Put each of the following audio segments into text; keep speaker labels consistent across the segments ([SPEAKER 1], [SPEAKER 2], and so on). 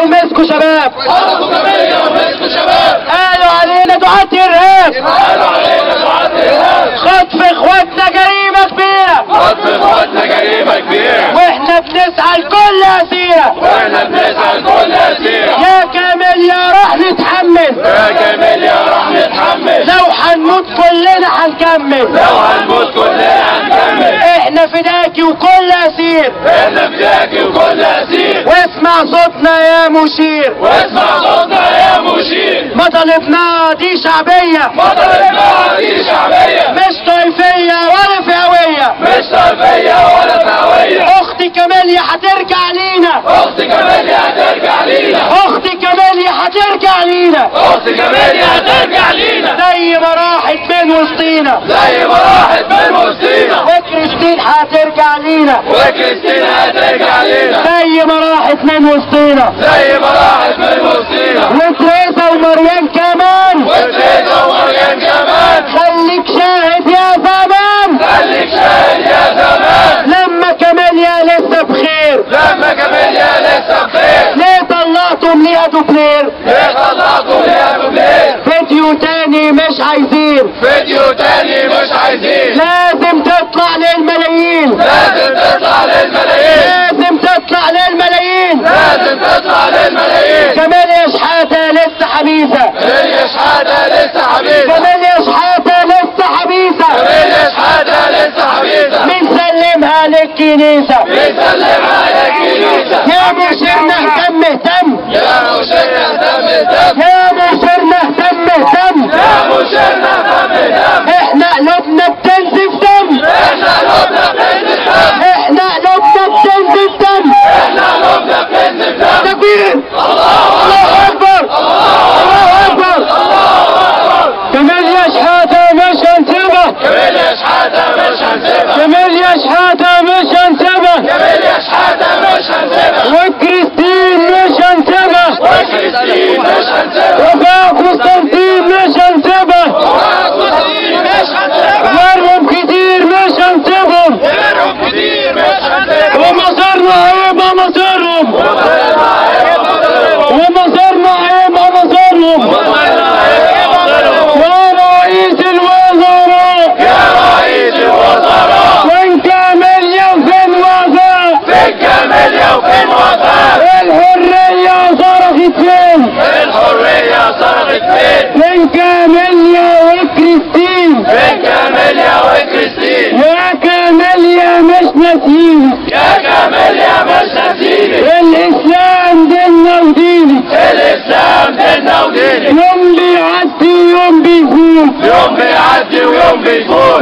[SPEAKER 1] ومسكوا شباب
[SPEAKER 2] حركوا جميع ومسكوا شباب
[SPEAKER 1] قالوا علينا دعاة ارهاب
[SPEAKER 2] قالوا علينا دعاة إرهاب
[SPEAKER 1] خطف اخواتنا جريمة كبيرة
[SPEAKER 2] خطف إخواتنا جريمة كبيرة
[SPEAKER 1] واحنا بنسعى لكل اسيرة
[SPEAKER 2] وإحنا بنسعى لكل أسيرة
[SPEAKER 1] يا كامل يا راح نتحمل
[SPEAKER 2] يا جميل يا راح نتحمل
[SPEAKER 1] لو هنموت كلنا هنكمل
[SPEAKER 2] لو هنموت كلنا هنكمل
[SPEAKER 1] احنا فداكي وكل اسير
[SPEAKER 2] احنا فداكي وكل أسير
[SPEAKER 1] واسمع صوتنا يا مشير
[SPEAKER 2] واسمع صوتنا يا مشير
[SPEAKER 1] مطالبنا دي شعبية
[SPEAKER 2] مطالبنا دي شعبية
[SPEAKER 1] مش طائفية ولا فئوية
[SPEAKER 2] مش طرفية ولا فئوية
[SPEAKER 1] اختي كمالية هترجع لينا
[SPEAKER 2] أخت كمالية هترجع لينا
[SPEAKER 1] اختي كمالية هترجع لينا
[SPEAKER 2] أخت كمالية هترجع لينا
[SPEAKER 1] زي ما راحت من وسطينا
[SPEAKER 2] زي ما راحت من وسطينا
[SPEAKER 1] وكريستين هترجع لينا
[SPEAKER 2] وكريستينا هترجع لينا
[SPEAKER 1] زي ما راحت من وسطينا
[SPEAKER 2] زي ما راحت من وسطينا
[SPEAKER 1] وتريزا ومريم كمان
[SPEAKER 2] وتريزا ومريم كمان
[SPEAKER 1] خليك شاهد يا زمان
[SPEAKER 2] خليك شاهد يا زمان
[SPEAKER 1] لما كماليا لسه بخير
[SPEAKER 2] لما كمالية لسه بخير
[SPEAKER 1] ليه طلعتم ليها دوبلير
[SPEAKER 2] ليه طلعتوا ليها دوبلير
[SPEAKER 1] فيديو تاني مش عايزين
[SPEAKER 2] فيديو تاني مش عايزين
[SPEAKER 1] لازم تطلع للملايين
[SPEAKER 2] لازم تطلع للملايين
[SPEAKER 1] لازم تطلع للملايين
[SPEAKER 2] لازم تطلع للملايين
[SPEAKER 1] كماليا شحاتة لسه حبيسة
[SPEAKER 2] هي شحاتة لسه حبيبة
[SPEAKER 1] كماليا شحاتة لسه حبيسة
[SPEAKER 2] هي شحاتة لسه حبيبة
[SPEAKER 1] بنسلمها للكنيسة
[SPEAKER 2] بيسلم على الكنيسة
[SPEAKER 1] يا مشيرنا اهتم اهتم
[SPEAKER 2] يا مشيرنا دم دم
[SPEAKER 1] يا مشيرنا اهتم اهتم
[SPEAKER 2] يا مشيرنا دم دم
[SPEAKER 1] احنا قلوبنا بتنزف دم
[SPEAKER 2] احنا قلوبنا بتنزل دم
[SPEAKER 1] احنا قلوبنا بتنزف دم
[SPEAKER 2] احنا قلوبنا بتنزل دم
[SPEAKER 1] تكبير
[SPEAKER 2] الله
[SPEAKER 1] الله
[SPEAKER 2] اكبر
[SPEAKER 1] اكبر الله اكبر
[SPEAKER 2] الله اكبر
[SPEAKER 1] كماليا شحاتة مش هنسيبها
[SPEAKER 2] كمال يا شحاتة مش هنسيبها
[SPEAKER 1] كماليا شحاتة مش هنسيبها
[SPEAKER 2] كمال يا شحاتة مش هنسيبها
[SPEAKER 1] وكريستين مش هنسيبها
[SPEAKER 2] وكريستين مش هنسيبها
[SPEAKER 1] وفاء قسطنطين مش هنسيبها
[SPEAKER 2] وكريستين مش هنسيبها
[SPEAKER 1] مرهم كتير مش هنسيبهم
[SPEAKER 2] غيرهم كتير مش هنسيبها
[SPEAKER 1] ومصيرنا هيبقى مصيرهم
[SPEAKER 2] ومصيرنا هيبقى مصيرهم
[SPEAKER 1] ومصيرنا هيبقى مصيرهم
[SPEAKER 2] ومصيرنا هيبقى مصيرهم
[SPEAKER 1] يا رئيس الوزراء
[SPEAKER 2] يا رئيس الوزراء
[SPEAKER 1] وين كاميليا وفين وفاء
[SPEAKER 2] فين كاميليا وفين وفاء
[SPEAKER 1] الحرية صرخت فين
[SPEAKER 2] الحرية صرخت فين
[SPEAKER 1] فين كاميليا وكريستين
[SPEAKER 2] فين كاميليا وكريستين
[SPEAKER 1] يا كاميليا مش ناسينك
[SPEAKER 2] يا كاميليا مش ناسينك
[SPEAKER 1] الإسلام ديننا ودينك
[SPEAKER 2] الإسلام ديننا ودينك
[SPEAKER 1] يوم بيعدي يوم بيفوت
[SPEAKER 2] يوم بيعدي ويوم بيفوت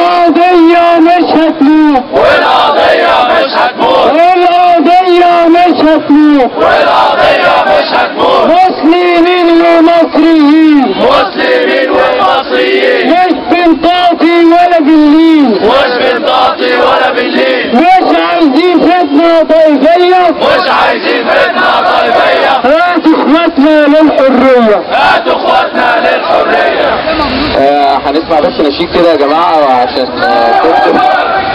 [SPEAKER 1] والقضية مش هتموت
[SPEAKER 2] والقضية مش هتموت
[SPEAKER 1] والقضية مش هتموت
[SPEAKER 2] والقضية مش هتموت
[SPEAKER 1] مسلمين ومصريين
[SPEAKER 2] مسلمين ومصريين
[SPEAKER 1] مش بنطاطي ولا بالليل
[SPEAKER 2] مش بنطاطي ولا بالليل
[SPEAKER 1] مش عايزين فتنة طائفية
[SPEAKER 2] مش عايزين فتنة طائفية
[SPEAKER 1] هاتوا اخواتنا للحرية
[SPEAKER 2] هاتوا اخواتنا للحرية
[SPEAKER 3] آه، هنسمع بس نشيد كده يا جماعة وعشان آه، تكتب